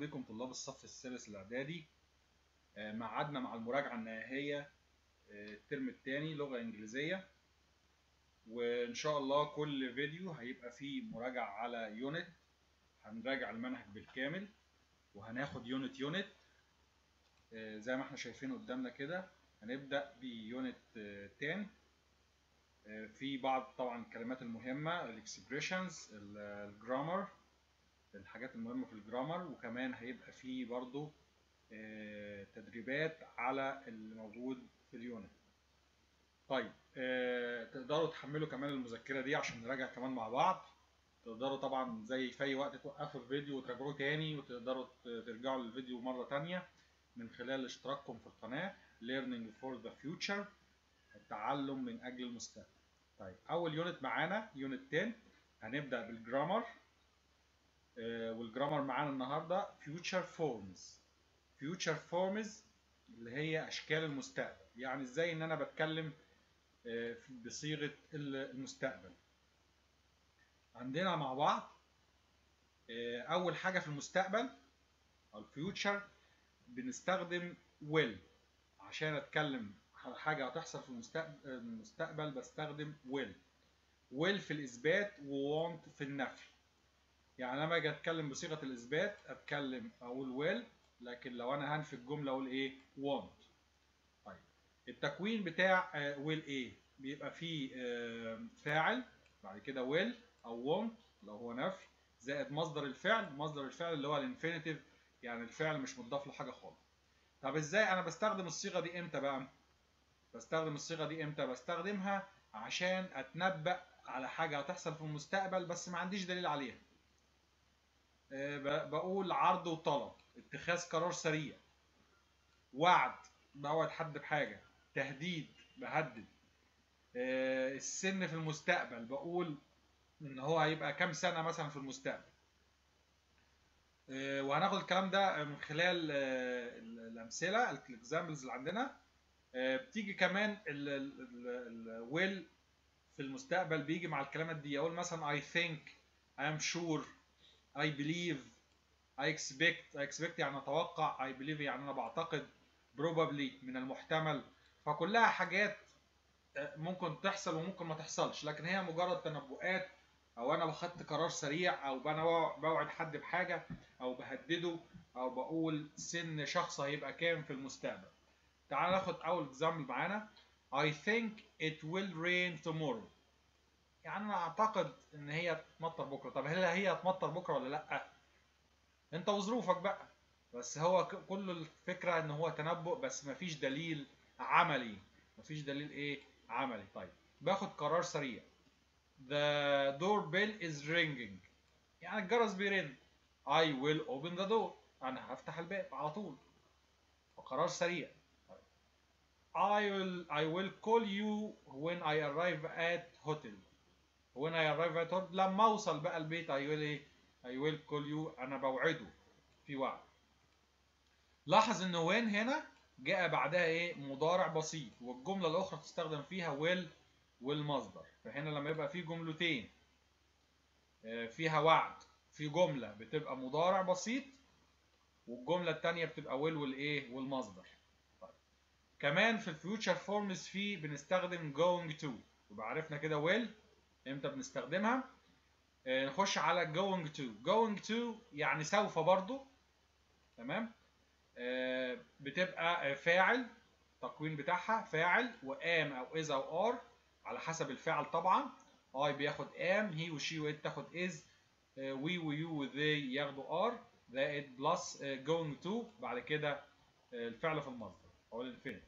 بكم طلاب الصف الثالث الإعدادي آه، ميعادنا مع المراجعة النهائية آه، الترم الثاني لغة إنجليزية وإن شاء الله كل فيديو هيبقى فيه مراجعة على يونت هنراجع المنهج بالكامل وهناخد يونت يونت آه، زي ما احنا شايفين قدامنا كده هنبدأ بيونت آه، 10 آه، في بعض طبعا الكلمات المهمة الاكسبريشنز الجرامر الحاجات المهمة في الجرامر وكمان هيبقى فيه برضو آه، تدريبات على اللي موجود في اليونت طيب آه، تقدروا تحملوا كمان المذكرة دي عشان نراجع كمان مع بعض تقدروا طبعا زي في اي وقت توقفوا الفيديو وتراجعوه تاني وتقدروا ت- ترجعوا للفيديو مرة تانية من خلال اشتراككم في القناة Learning for the Future التعلم من أجل المستقبل طيب أول يونت معانا يونت 10 هنبدأ بالجرامر آه، والجرامر معانا النهارده future forms future forms اللي هي اشكال المستقبل يعني ازاي ان انا بتكلم آه، في- بصيغه المستقبل عندنا مع بعض آه، اول حاجه في المستقبل او الفيوتشر بنستخدم will عشان اتكلم على حاجه هتحصل في المستقبل المستقبل بستخدم will will في الاثبات و want في النفي يعني لما اجي اتكلم بصيغه الاثبات اتكلم اقول will لكن لو انا هنفي الجمله اقول ايه want طيب التكوين بتاع آه، will ايه بيبقى فيه آه، فاعل بعد كده will او want لو هو نفي زائد مصدر الفعل مصدر الفعل اللي هو الانفينيتيف يعني الفعل مش مضاف له حاجه خالص طب ازاي انا بستخدم الصيغه دي امتى بقى بستخدم الصيغه دي امتى بستخدمها عشان اتنبأ على حاجه هتحصل في المستقبل بس ما عنديش دليل عليها آه، ب- بقول عرض وطلب اتخاذ قرار سريع وعد بوعد حد بحاجة تهديد بهدد آه، السن في المستقبل بقول ان هو هيبقى كام سنة مثلا في المستقبل آه، وهناخد الكلام ده من خلال آه، ال- الامثله الاكزامبلز اللي عندنا آه، بتيجي كمان الويل في المستقبل بيجي مع الكلمات دي اقول مثلا I think I am sure I believe I expect I expect يعني اتوقع I believe يعني انا بعتقد probably من المحتمل فكلها حاجات آه، ممكن تحصل وممكن ما تحصلش لكن هي مجرد تنبؤات او انا باخدت قرار سريع او انا بوعد حد بحاجه او بهدده او بقول سن شخص هيبقى كام في المستقبل تعال ناخد اول اكزامبل معانا I think it will rain tomorrow يعني انا اعتقد ان هي تمطر بكره طب هل هي هتمطر بكره ولا لا انت وظروفك بقى بس هو ك- كل الفكره ان هو تنبؤ بس مفيش دليل عملي مفيش دليل ايه عملي طيب باخد قرار سريع the doorbell is ringing يعني الجرس بيرن I will open the door انا هفتح الباب على طول فقرار سريع I will I will call you when I arrive at hotel when I arrive at hotel لما اوصل بقى البيت I will ايه I will call you انا بوعده في وعد لاحظ ان when هنا جاء بعدها ايه مضارع بسيط والجمله الاخرى تستخدم فيها will والمصدر فهنا لما يبقى في جملتين آه، فيها وعد في جمله بتبقى مضارع بسيط والجمله الثانيه بتبقى will والايه والمصدر طيب. كمان في الفيوتشر فورمز في بنستخدم going to يبقى عرفنا كده will امتى بنستخدمها آه، نخش على going to going to يعني سوف برضو تمام آه، بتبقى آه، فاعل التكوين بتاعها فاعل وام او از او ار على حسب الفعل طبعا اي بياخد ام هي وشي وات تاخد از وي ويو وذي ياخدوا ار زائد بلس جوينج تو بعد كده آه، الفعل في المصدر او الانفينيتي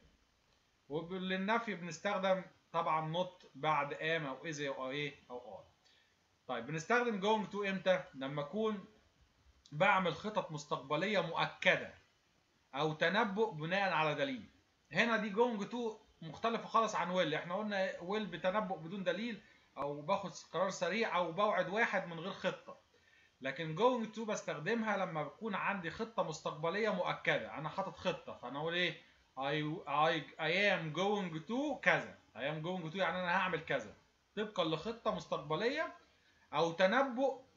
وللنفي بنستخدم طبعا نوت بعد ام او از او ايه او ار طيب بنستخدم جوينج تو امتى لما اكون بعمل خطط مستقبليه مؤكده او تنبؤ بناء على دليل هنا دي جونج تو مختلفه خالص عن ويل احنا قلنا ويل بتنبؤ بدون دليل او باخد قرار سريع او بوعد واحد من غير خطه لكن جوينج تو بستخدمها لما بكون عندي خطه مستقبليه مؤكده انا حاطط خطه فانا اقول ايه I, I, I am going to كذا I am going to يعني انا هعمل كذا طبقا لخطه مستقبليه او تنبؤ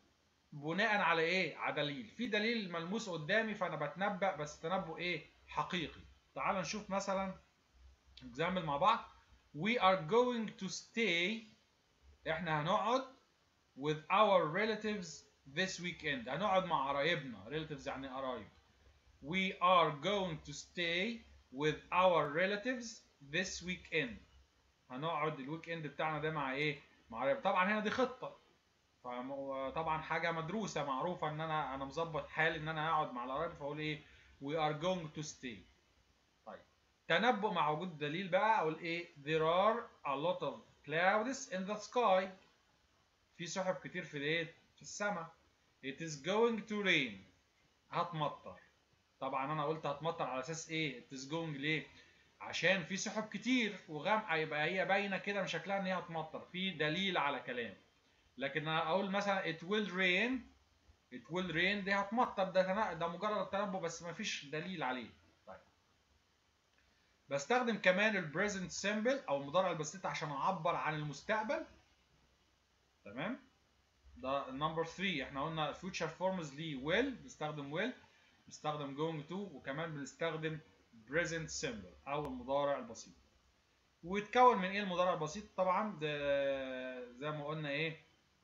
بناء على ايه على دليل في دليل ملموس قدامي فانا بتنبأ بس تنبؤ ايه حقيقي تعال نشوف مثلا example مع بعض we are going to stay احنا هنقعد with our relatives this weekend هنقعد مع قرايبنا relatives يعني قرايب we are going to stay with our relatives this weekend هنقعد الويك اند بتاعنا ده مع ايه مع قرايب طبعا هنا دي خطه فطبعا حاجه مدروسه معروفه ان انا انا مظبط حالي ان انا هقعد مع القرايب فاقول ايه we are going to stay طيب تنبؤ مع وجود دليل بقى اقول ايه there are a lot of clouds in the sky في سحب كتير في الايه في السماء it is going to rain هتمطر طبعا انا قلت هتمطر على اساس ايه it is going ليه عشان في سحب كتير وغامقه يبقى هي باينه كده من شكلها ان هي هتمطر في دليل على كلام لكن انا اقول مثلا it will rain it will rain دي هتمطر ده تنا- ده مجرد تنبؤ بس ما فيش دليل عليه طيب بستخدم كمان البريزنت سيمبل او المضارع البسيط عشان اعبر عن المستقبل تمام ده نمبر 3 احنا قلنا future forms ليه will بنستخدم will بنستخدم going to وكمان بنستخدم present simple او المضارع البسيط ويتكون من ايه المضارع البسيط طبعا ده زي ما قلنا ايه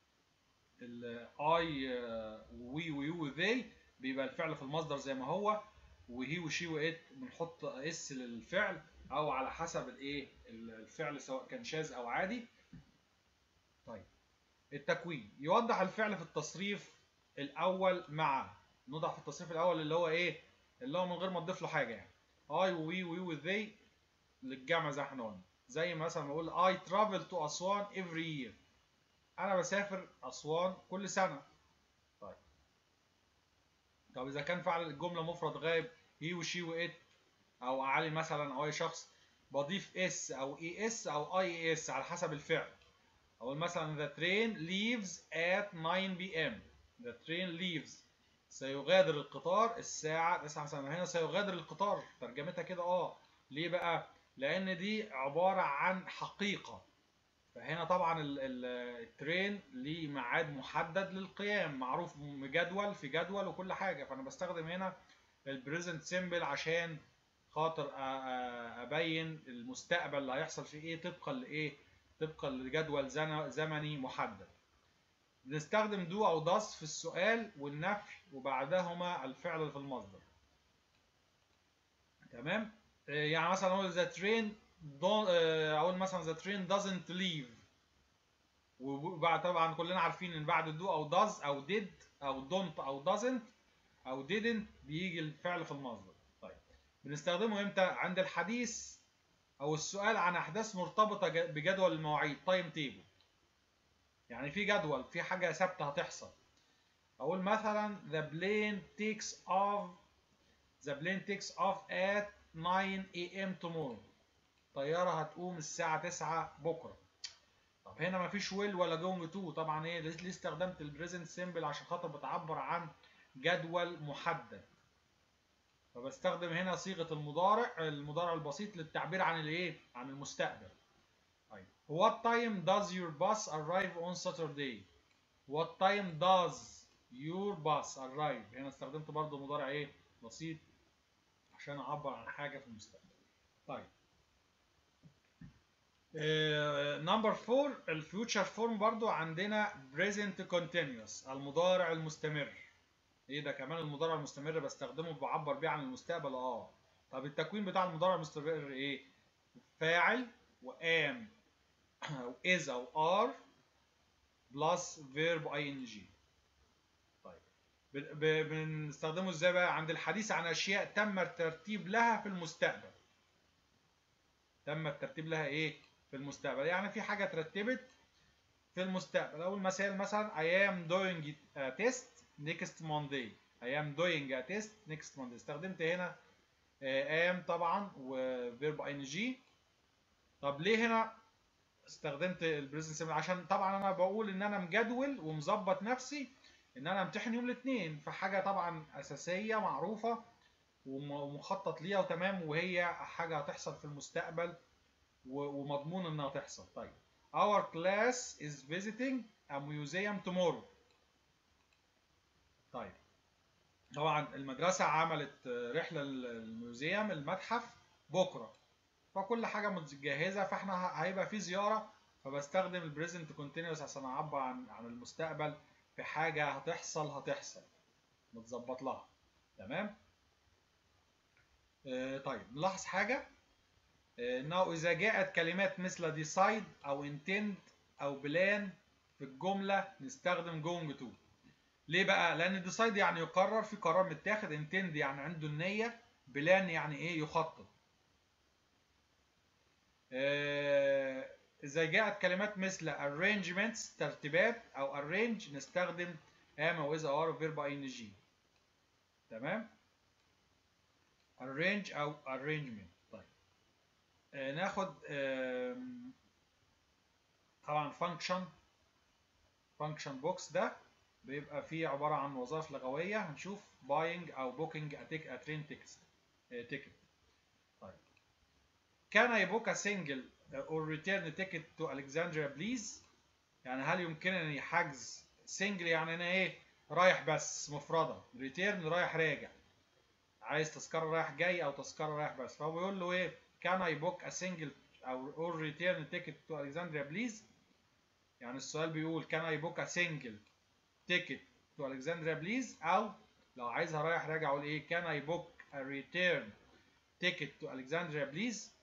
الاي وي ويو وذي بيبقى الفعل في المصدر زي ما هو وهي وشي وات بنحط اس للفعل او على حسب الايه الفعل سواء كان شاذ او عادي طيب التكوين يوضح الفعل في التصريف الاول مع نوضح في التصريف الاول اللي هو ايه اللي هو من غير ما تضيف له حاجه يعني اي وي وي وذي للجمع زي ما احنا قلنا زي مثلا بقول I travel to أسوان every year أنا بسافر أسوان كل سنة طيب طب إذا كان فعل الجملة مفرد غائب he وشي وإت أو علي مثلا أو أي شخص بضيف اس أو اي اس أو اي اس على حسب الفعل أقول مثلا the train leaves at 9 p.m. the train leaves سيغادر القطار الساعة 9 مساء هنا سيغادر القطار ترجمتها كده اه ليه بقى؟ لأن دي عبارة عن حقيقة فهنا طبعا ال- ال- الترين ليه ميعاد محدد للقيام معروف جدول في جدول وكل حاجة فأنا بستخدم هنا البريزنت سيمبل عشان خاطر أ- أ- أبين المستقبل اللي هيحصل فيه إيه طبقا لإيه؟ طبقا لجدول زن- زمني محدد. بنستخدم دو أو داس في السؤال والنفي وبعدهما الفعل في المصدر. تمام؟ آه، يعني مثلا اقول the train don't آه، اقول مثلا the train doesn't leave وبعد طبعا كلنا عارفين ان بعد do او does او did او don't او doesn't او didn't بيجي الفعل في المصدر طيب بنستخدمه امتى عند الحديث او السؤال عن احداث مرتبطه ج- بجدول المواعيد تايم تيبل يعني في جدول في حاجه ثابته هتحصل اقول مثلا the plane takes off the plane takes off at 9 a.m. tomorrow طيارة هتقوم الساعة 9 بكرة طب هنا مفيش ويل ولا جونج تو طبعا ايه ليه ليه استخدمت البريزنت سيمبل عشان خاطر بتعبر عن جدول محدد فبستخدم هنا صيغة المضارع المضارع البسيط للتعبير عن الايه عن المستقبل طيب what time does your bus arrive on Saturday what time does your bus arrive هنا استخدمت برضو مضارع ايه بسيط عشان اعبر عن حاجه في المستقبل طيب نمبر 4 الفيوتشر فورم برضو عندنا present continuous المضارع المستمر ايه ده كمان المضارع المستمر بستخدمه بعبر بيه عن المستقبل اه طب التكوين بتاع المضارع المستمر ايه فاعل وام او is او are بلس verb ing طيب ب- ب- بنستخدمه ازاي بقى عند الحديث عن اشياء تم الترتيب لها في المستقبل تم الترتيب لها ايه في المستقبل يعني في حاجه اترتبت في المستقبل اول مثال مثلا I am doing a test next Monday I am doing a test next Monday استخدمت هنا آه، am طبعا وفيرب ing طب ليه هنا استخدمت البريزنت سيمبل عشان طبعا انا بقول ان انا مجدول ومظبط نفسي ان انا امتحن يوم الاثنين فحاجه طبعا اساسيه معروفه وم- ومخطط ليها وتمام وهي حاجه هتحصل في المستقبل و- ومضمون انها تحصل طيب our class is visiting a museum tomorrow طيب طبعا المدرسة عملت رحلة للميوزيوم المتحف بكرة فكل حاجة متجهزة فاحنا هيبقى في زيارة فبستخدم البريزنت كونتينوس عشان اعبر عن عن المستقبل في حاجة هتحصل هتحصل متظبط لها تمام آه طيب نلاحظ حاجة آه انه اذا جاءت كلمات مثل decide او intend او plan في الجملة نستخدم going to ليه بقى؟ لأن decide يعني يقرر في قرار متاخد intend يعني عنده النية plan يعني ايه يخطط آه إذا جاءت كلمات مثل arrangements ترتيبات أو arrange نستخدم am أو is or verb ing تمام arrange أو arrangement طيب آه ناخد آه طبعا function function box ده بيبقى فيه عبارة عن وظائف لغوية هنشوف buying أو booking a, tick, a train ticket ticket طيب can I book a single or return ticket to Alexandria please يعني هل يمكنني حجز سنجل يعني انا ايه رايح بس مفردة ريتيرن رايح راجع عايز تذكرة رايح جاي او تذكرة رايح بس فهو بيقول له ايه can I book a single او or return ticket to Alexandria please يعني السؤال بيقول can I book a single ticket to Alexandria please او لو عايزها رايح راجع اقول ايه can I book a return ticket to Alexandria please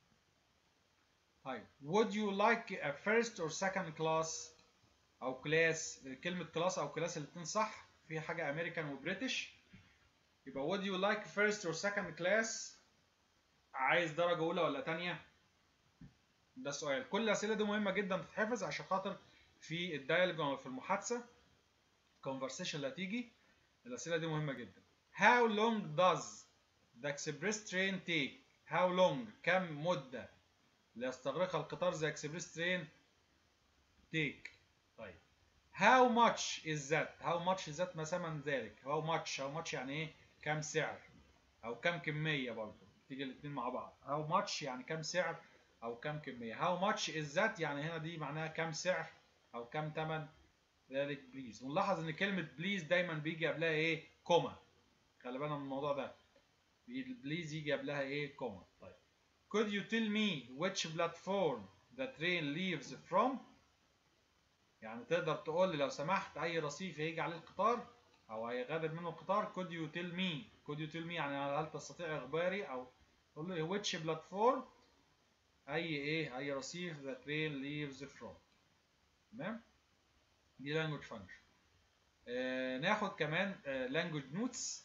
طيب would you like a first or second class او كلاس كلمة كلاس او كلاس الاتنين صح في حاجة امريكان وبريتش يبقى would you like first or second class عايز درجة اولى ولا تانية ده السؤال كل الاسئلة دي مهمة جدا تتحفظ عشان خاطر في الدايلوج او في المحادثة conversation اللي هتيجي الاسئلة دي مهمة جدا how long does the express train take how long كم مدة ليستغرقها القطار زي اكسبريس ترين تيك طيب how much is that how much is that ما ثمن ذلك how much how much يعني ايه كم سعر او كم كمية برضه تيجي الاثنين مع بعض how much يعني كم سعر او كم كمية how much is that يعني هنا دي معناها كم سعر او كم ثمن ذلك بليز ونلاحظ ان كلمة بليز دايما بيجي قبلها ايه كوما خلي بالنا من الموضوع ده بليز يجي قبلها ايه كوما طيب Could you tell me which platform the train leaves from؟ يعني تقدر تقول لي لو سمحت أي رصيف هيجي عليه القطار أو هيغادر منه القطار could you tell me could you tell me يعني هل تستطيع إخباري أو تقول لي which platform أي إيه أي رصيف the train leaves from تمام؟ دي language function آه ناخد كمان آه language notes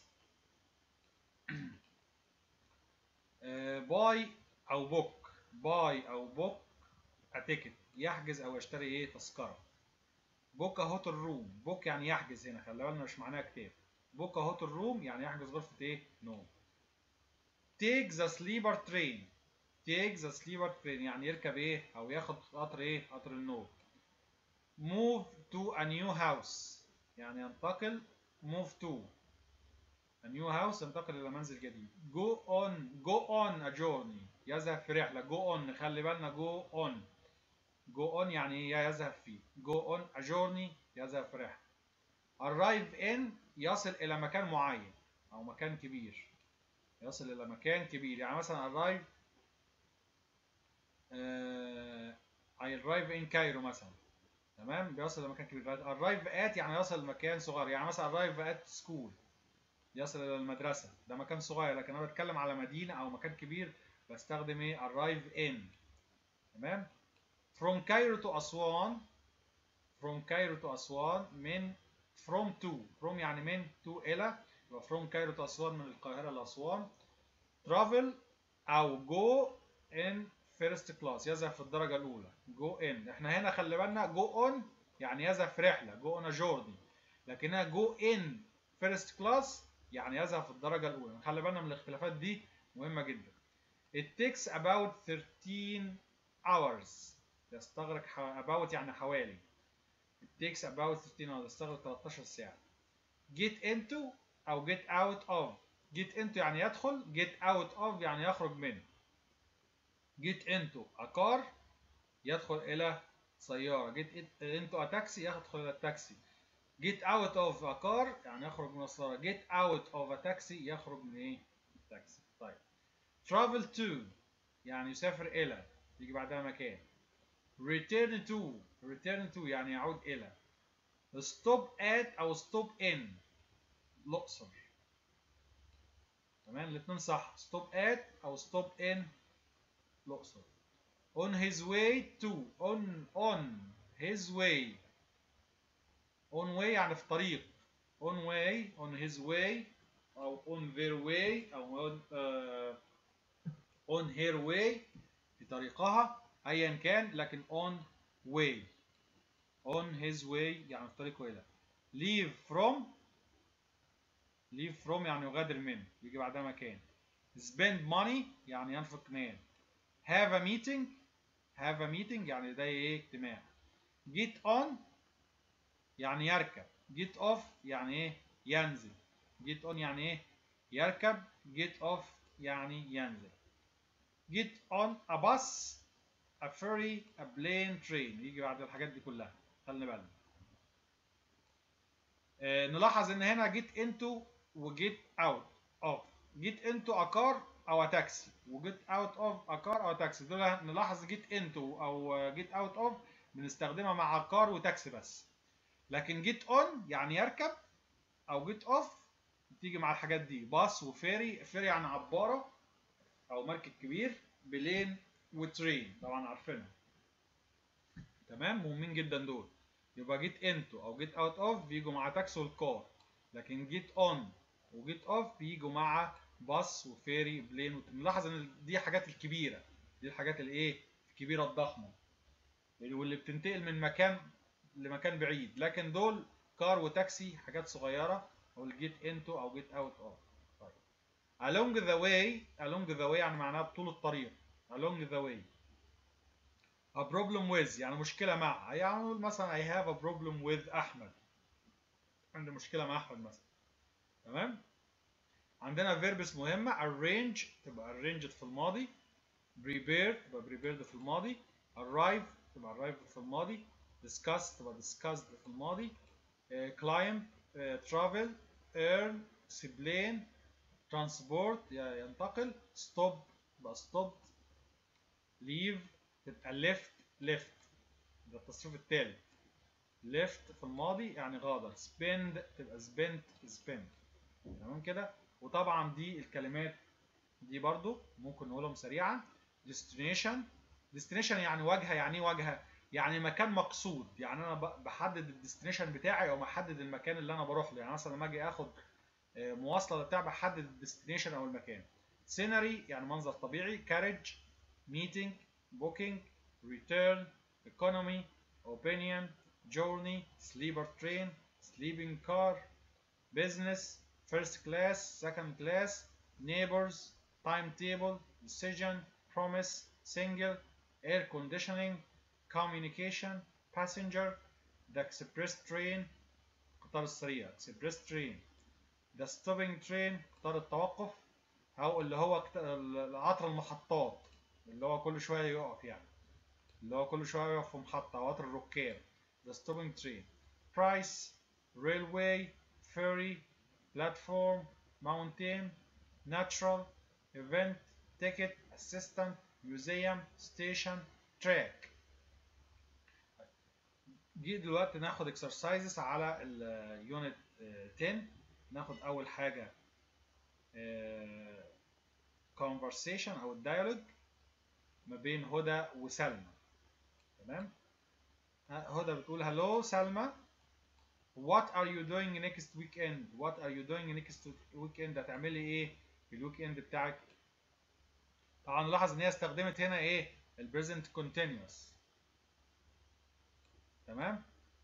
آه باي او بوك باي او بوك اتيكت يحجز او يشتري ايه تذكره بوك هوتل روم بوك يعني يحجز هنا خلي بالنا مش معناها كتاب بوك هوتل روم يعني يحجز غرفه ايه نوم تيك ذا سليبر ترين تيك ذا سليبر ترين يعني يركب ايه او ياخد قطر ايه قطر النوم move to a new house يعني ينتقل move to a new house ينتقل الى منزل جديد go on go on a journey يذهب في رحله go on خلي بالنا go on go on يعني يذهب فيه go on a journey يذهب في رحله arrive in يصل الى مكان معين او مكان كبير يصل الى مكان كبير يعني مثلا arrive uh, I arrive in Cairo مثلا تمام بيصل لمكان كبير arrive at يعني يصل لمكان صغير يعني مثلا arrive at school يصل الى المدرسه ده مكان صغير لكن انا بتكلم على مدينه او مكان كبير بستخدم ايه arrive in تمام from Cairo to أسوان from Cairo to أسوان من from to from يعني من to إلى يبقى from Cairo to أسوان من القاهرة لأسوان travel أو go in first class يذهب في الدرجة الأولى go in احنا هنا خلي بالنا go on يعني يذهب في رحلة go on a journey لكنها go in first class يعني يذهب في الدرجة الأولى خلي بالنا من الاختلافات دي مهمة جدا It takes about 13 hours يستغرق about يعني حوالي It takes about 13 hours يستغرق 13 ساعة Get into أو get out of Get into يعني يدخل Get out of يعني يخرج من Get into a car يدخل إلى سيارة Get into a taxi يدخل إلى التاكسي get out of a car يعني يخرج من السيارة get out of a taxi يخرج من ايه التاكسي طيب travel to يعني يسافر إلى يجي بعدها مكان return to return to يعني يعود إلى stop at أو stop in الأقصر تمام الاثنين صح stop at أو stop in الأقصر on his way to on on his way on way يعني في طريق on way on his way أو on their way أو on, uh, on her way في طريقها أيا كان لكن on way on his way يعني في طريقه إلى leave from leave from يعني يغادر منه يجي بعدها مكان spend money يعني ينفق مال have a meeting have a meeting يعني ده ايه اجتماع get on يعني يركب get off يعني ايه ينزل get on يعني ايه يركب get off يعني ينزل get on a bus a ferry a plane train يجي بعد الحاجات دي كلها خلي بالنا آه نلاحظ ان هنا get into و get out of get into a car او a taxi و get out of a car او a taxi دول نلاحظ get into او get out of بنستخدمها مع car وتاكسي بس لكن get on يعني يركب او get off بتيجي مع الحاجات دي باص وفيري فيري يعني عبارة او مركب كبير بلين وترين طبعا عارفينها تمام مهمين جدا دول يبقى جيت انتو او جيت اوت اوف بيجوا مع تاكسي والكار لكن جيت اون وجيت اوف بيجوا مع باص وفيري بلين نلاحظ ان دي حاجات الكبيره دي الحاجات الايه الكبيره الضخمه واللي بتنتقل من مكان لمكان بعيد لكن دول كار وتاكسي حاجات صغيره او الجيت انتو او جيت اوت اوف طيب along the way along the way يعني معناها بطول الطريق along the way a problem with يعني مشكلة مع يعني نقول مثلا I have a problem with أحمد عندي مشكلة مع أحمد مثلا تمام عندنا verbs مهمة arrange تبقى arranged في الماضي prepare تبقى prepared في الماضي arrive تبقى arrived في الماضي discuss تبقى discussed في الماضي uh, climb uh, travel earn explain transport ينتقل stop تبقى stopped leave تبقى left left ده التصريف الثالث left في الماضي يعني غادر spend تبقى spent spent تمام كده وطبعا دي الكلمات دي برضو ممكن نقولهم سريعا destination destination يعني واجهه يعني ايه واجهه يعني مكان مقصود يعني انا بحدد الديستنيشن بتاعي او بحدد المكان اللي انا بروح له يعني مثلا لما اجي اخد مواصله بتاع بحدد الديستنيشن او المكان سيناري يعني منظر طبيعي كارج meeting booking return economy opinion journey sleeper train sleeping car business first class second class neighbors timetable decision promise single air conditioning communication passenger the express train قطار السريع express train the stopping train قطار التوقف او اللي هو قطر المحطات اللي هو كل شويه يقف يعني اللي هو كل شويه يقف في محطه قطر الركاب the stopping train price railway ferry platform mountain natural event ticket assistant museum station track جه دلوقتي ناخد exercises على اليونت 10 ناخد اول حاجه conversation او الديالوج ما بين هدى وسلمى تمام هدى بتقول هلو سلمى what are you doing next weekend what are you doing next weekend هتعملي ايه في الويك اند بتاعك طبعا نلاحظ ان هي استخدمت هنا ايه البريزنت continuous تمام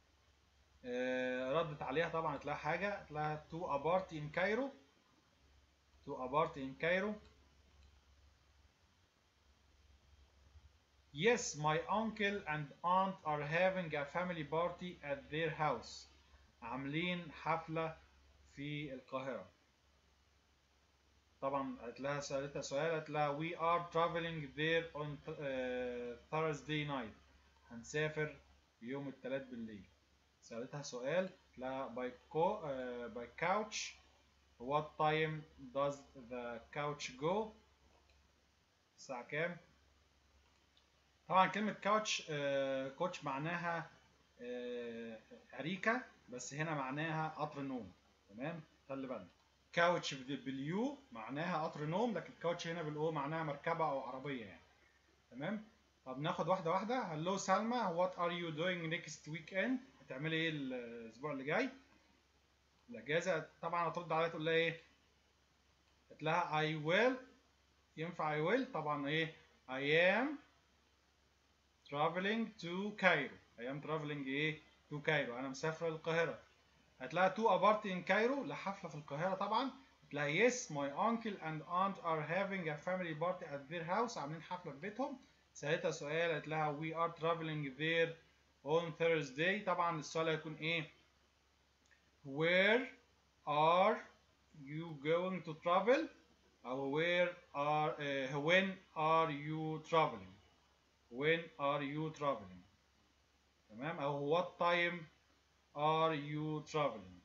آه ردت عليها طبعا قالت لها حاجه قالت لها to a party in Cairo to a party in Cairo Yes, my uncle and aunt are having a family party at their house. عاملين حفلة في القاهرة. طبعا قالت لها سألتها سؤال قالت لها we are traveling there on uh, Thursday night. هنسافر يوم الثلاث بالليل. سألتها سؤال لها by co uh, by couch what time does the couch go الساعة كام طبعا كلمة كاوتش كوتش معناها آه، أريكة بس هنا معناها قطر نوم تمام خلي بالك كاوتش باليو معناها قطر نوم لكن كاوتش هنا بالاو معناها مركبة أو عربية يعني تمام طب ناخد واحدة واحدة هلو سلمى what are you doing next weekend هتعملي ايه الأسبوع اللي جاي الأجازة طبعا هترد عليها تقول لها ايه قلت لها I will ينفع I will طبعا ايه I am traveling to Cairo I am traveling ايه to Cairo انا مسافرة للقاهرة هتلاقي to a party in Cairo لحفلة في القاهرة طبعا هتلاقي yes my uncle and aunt are having a family party at their house عاملين حفلة في بيتهم سألتها سؤال قالت لها we are traveling there on Thursday طبعا السؤال هيكون ايه where are you going to travel أو where are uh, when are you traveling when are you traveling تمام أو what time are you traveling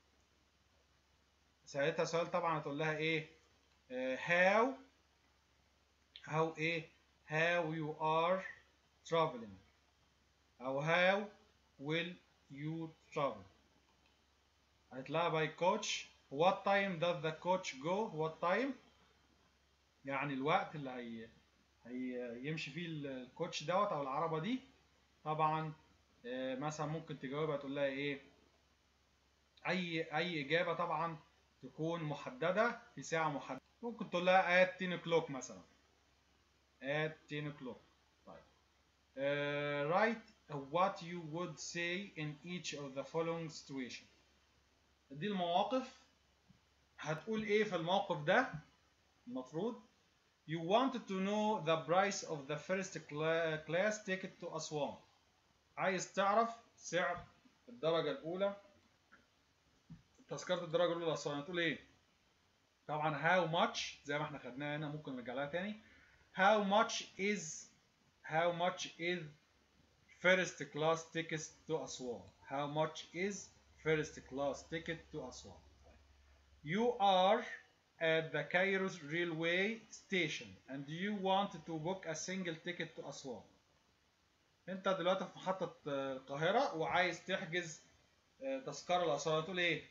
سألتها سؤال طبعا هتقول لها ايه uh, how how ايه how you are traveling أو how will you travel هتلاقيها by coach what time does the coach go what time يعني الوقت اللي هي هي يمشي فيه الكوتش دوت او العربه دي طبعا آه، مثلا ممكن تجاوبها تقول لها ايه اي اي اجابه طبعا تكون محدده في ساعه محدده ممكن تقول لها at 10 o'clock مثلا at 10 o'clock طيب uh, write what you would say in each of the following situation دي المواقف هتقول ايه في الموقف ده المفروض you wanted to know the price of the first cla- class ticket to أسوان عايز تعرف سعر الدرجة الأولى تذكرة الدرجة الأولى لأسوان هتقول ايه طبعا how much زي ما احنا خدناها هنا ممكن نرجع لها تاني how much is how much is first class tickets to أسوان how much is first class ticket to أسوان You are at the Cairo railway station and you want to book a single ticket to أسوان. أنت دلوقتي في محطة آه، القاهرة وعايز تحجز آه، تذكرة لأسوان تقول إيه؟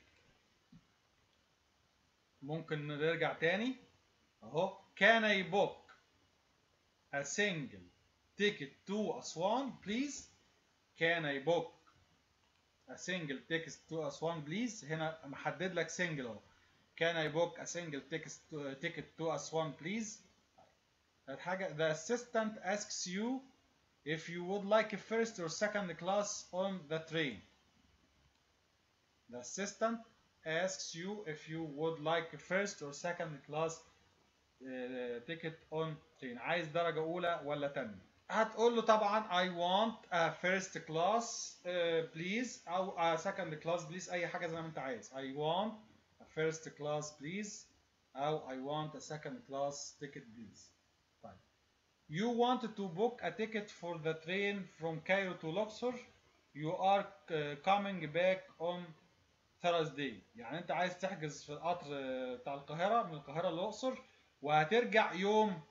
ممكن نرجع تاني أهو Can I book a single ticket to أسوان please? Can I book a single ticket to أسوان please؟ هنا محدد لك single أهو. Can I book a single ticket to, ticket to Aswan please? ثالث حاجة the assistant asks you if you would like a first or second class on the train. The assistant asks you if you would like a first or second class uh, ticket on train. عايز درجة أولى ولا تانية؟ هتقول له طبعا I want a first class uh, please أو a second class please أي حاجة زي ما أنت عايز. I want a first class please أو I want a second class ticket please. طيب. You wanted to book a ticket for the train from Cairo to Luxor. You are uh, coming back on Thursday. يعني أنت عايز تحجز في القطر آه، بتاع القاهرة من القاهرة للأقصر وهترجع يوم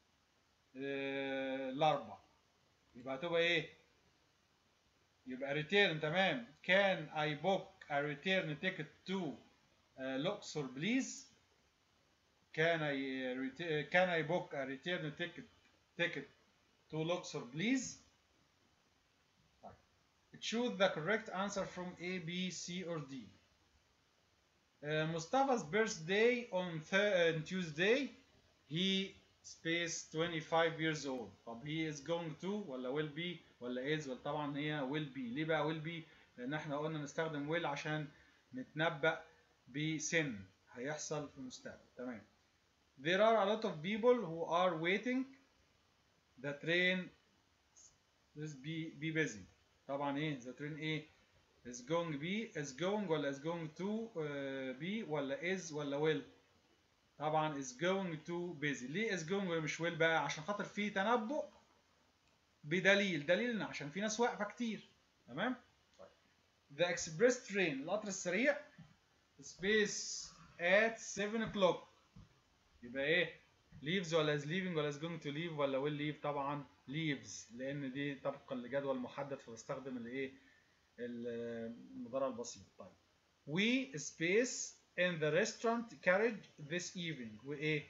آه، الأربع. يبقى هتبقى إيه؟ يبقى return تمام. Can I book a return ticket to uh, Luxor please? Can I uh, ret- can I book a return ticket ticket to Luxor please? طيب. Choose the correct answer from A, B, C or D. Uh, Mustafa's birthday on, th- on Tuesday. He space 25 years old. طب he is going to ولا will be ولا is ولا طبعا هي will be. ليه بقى will be؟ لأن احنا قلنا نستخدم will عشان نتنبأ بسن هيحصل في المستقبل. تمام. There are a lot of people who are waiting. The train is be, be busy. طبعا ايه the train ايه is going be is going ولا is going to uh, be ولا is ولا will طبعا is going to busy ليه is going ولا مش will بقى عشان خاطر في تنبؤ بدليل دليل إن عشان في ناس واقفه كتير تمام طيب the express train القطر السريع space at 7 o'clock يبقى ايه leaves ولا is leaving ولا is going to leave ولا will leave طبعا leaves لان دي طبقا لجدول محدد فبستخدم الايه المضارع البسيط طيب we space in the restaurant carriage this evening وايه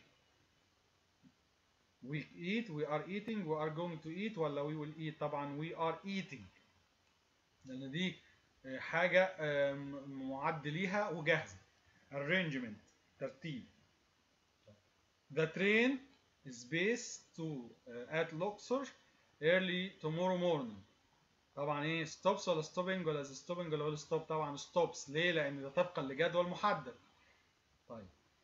we eat we are eating we are going to eat ولا we will eat طبعا we are eating لان دي حاجة معد ليها وجاهزة arrangement ترتيب the train is based to uh, at Luxor early tomorrow morning طبعا ايه stops ولا stopping ولا is stopping ولا will stop طبعا stops ليه لان ده طبقا لجدول محدد طيب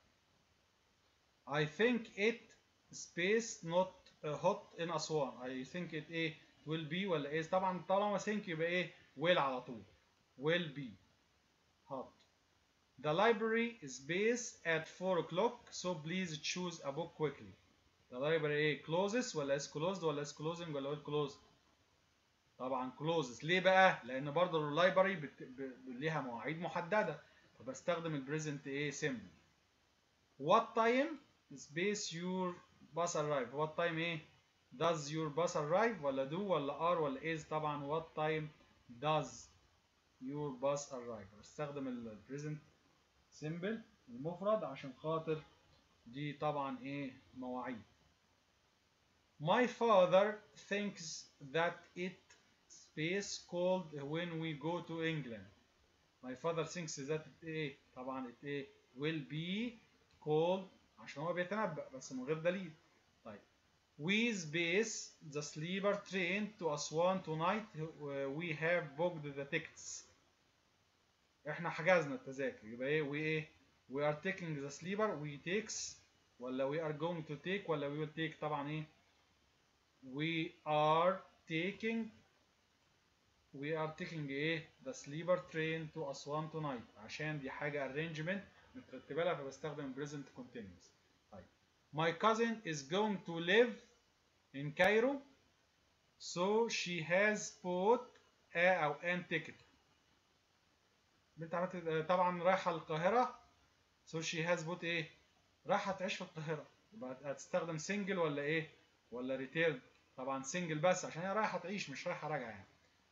I think it space not uh, hot in Aswan I think it ايه will be ولا ايه طبعا طالما think يبقى ايه will على طول will be hot The library is based at 4 o'clock so please choose a book quickly The library ايه closes ولا is closed ولا is closing ولا will close طبعا closes ليه بقى لان برضه اللايبرري بت... ب... ليها مواعيد محدده فبستخدم البريزنت ايه simple what time space your bus arrive what time ايه does your bus arrive ولا do ولا are ولا is طبعا what time does your bus arrive بستخدم البريزنت simple المفرد عشان خاطر دي طبعا ايه مواعيد my father thinks that it space cold when we go to England my father thinks that it ايه طبعا it ايه will be cold عشان هو بيتنبأ بس من غير دليل طيب we space the sleeper train to Aswan tonight we have booked the tickets احنا حجزنا التذاكر يبقى ايه we ايه we are taking the sleeper we takes ولا we are going to take ولا we will take طبعا ايه we are taking we are taking ايه the sleeper train to Aswan tonight عشان دي حاجة arrangement مترتبة لها فبستخدم present continuous طيب my cousin is going to live in Cairo so she has bought a أو an ticket بنت عملت طبعا رايحة القاهرة so she has bought ايه رايحة تعيش في القاهرة يبقى هتستخدم single ولا ايه ولا return طبعا single بس عشان هي رايحة تعيش مش رايحة راجعة يعني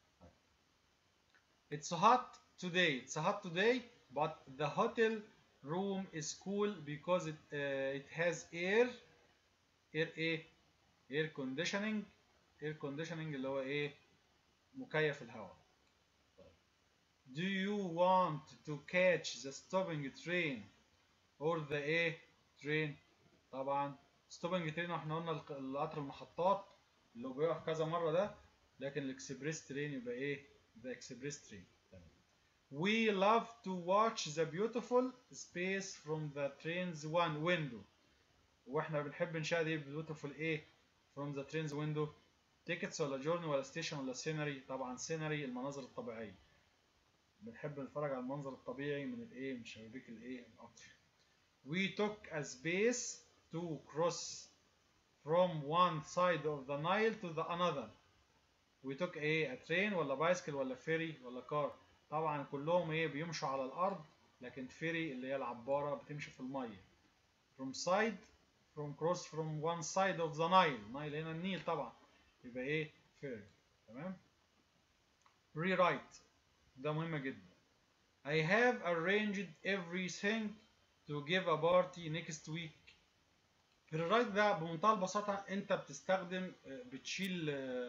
It's hot today. It's hot today, but the hotel room is cool because it uh, it has air air ايه air conditioning air conditioning اللي هو ايه مكيف الهواء. Do you want to catch the stopping train or the ايه train؟ طبعا stopping train احنا قلنا القطر المحطات اللي بيقف كذا مرة ده لكن الاكسبريس ترين يبقى ايه؟ the express train. We love to watch the beautiful space from the train's one window. واحنا بنحب نشاهد ايه beautiful ايه from the train's window tickets ولا journey ولا station ولا scenery طبعا scenery المناظر الطبيعية. بنحب نتفرج على المنظر الطبيعي من الايه من شبابيك الايه القطر. We took a space to cross from one side of the Nile to the another. we took ايه a train ولا بايسكل ولا فيري ولا كار طبعا كلهم ايه بيمشوا على الارض لكن فيري اللي هي العباره بتمشي في الميه from side from cross from one side of the Nile Nile هنا النيل طبعا يبقى ايه فيري تمام rewrite ده مهم جدا I have arranged everything to give a party next week الرايت ده بمنتهى البساطة أنت بتستخدم بتشيل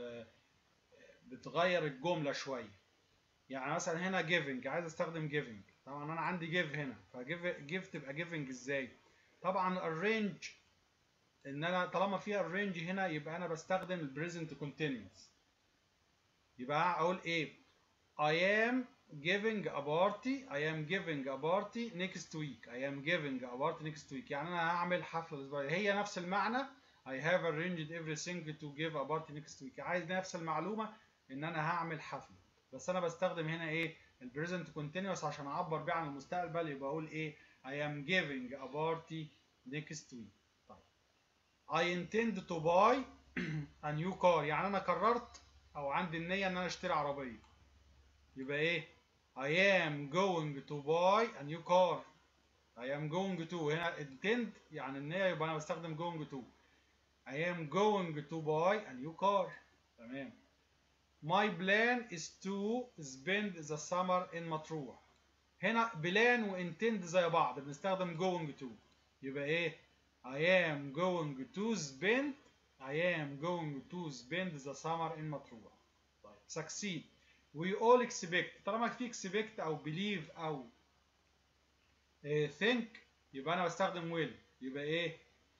بتغير الجملة شوية يعني مثلا هنا giving عايز استخدم giving طبعا انا عندي give هنا فجيف give تبقى giving ازاي طبعا arrange ان انا طالما في arrange هنا يبقى انا بستخدم البريزنت continuous يبقى اقول ايه I am giving a party I am giving a party next week I am giving a party next week يعني انا هعمل حفلة الاسبوع هي نفس المعنى I have arranged everything to give a party next week عايز نفس المعلومة ان انا هعمل حفلة بس انا بستخدم هنا ايه البريزنت كونتينوس عشان اعبر بيه عن المستقبل يبقى اقول ايه I am giving a party next week طيب I intend to buy a new car يعني انا قررت او عندي النية ان انا اشتري عربية يبقى ايه I am going to buy a new car I am going to هنا intend يعني النية يبقى أنا بستخدم going to I am going to buy a new car تمام My plan is to spend the summer in مطروح هنا بلان وانتند زي بعض بنستخدم going to يبقى ايه I am going to spend I am going to spend the summer in مطروح طيب succeed we all expect طالما في expect او believe او uh, think يبقى انا بستخدم will يبقى ايه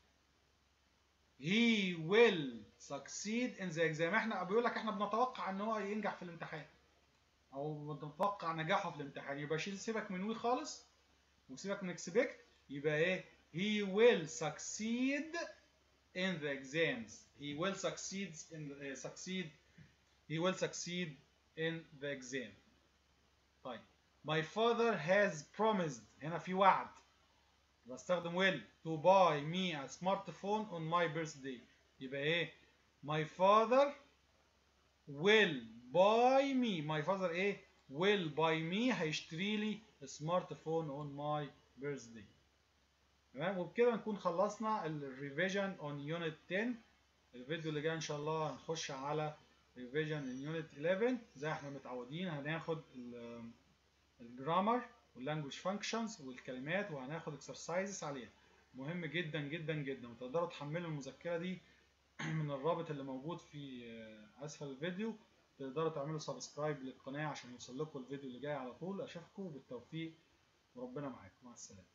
he will succeed in the exam احنا بيقول لك احنا بنتوقع ان هو ينجح في الامتحان او بنتوقع نجاحه في الامتحان يبقى شيل سيبك من وي خالص وسيبك من expect يبقى ايه he will succeed in the exams he will succeed in the, uh, succeed he will succeed in the exam طيب my father has promised هنا في وعد بستخدم will to buy me a smartphone on my birthday يبقى ايه my father will buy me my father ايه will buy me هيشتري لي سمارت فون on my birthday تمام وبكده نكون خلصنا الريفيجن on unit 10 الفيديو اللي جاي ان شاء الله هنخش على ريفيجن in unit 11 زي احنا متعودين هناخد الجرامر واللانجوج فانكشنز والكلمات وهناخد اكسرسايزز عليها مهم جدا جدا جدا وتقدروا تحملوا المذكره دي من الرابط اللي موجود في اسفل الفيديو تقدروا تعملوا سبسكرايب للقناه عشان يوصل لكم الفيديو اللي جاي على طول اشوفكم بالتوفيق وربنا معاكم مع السلامه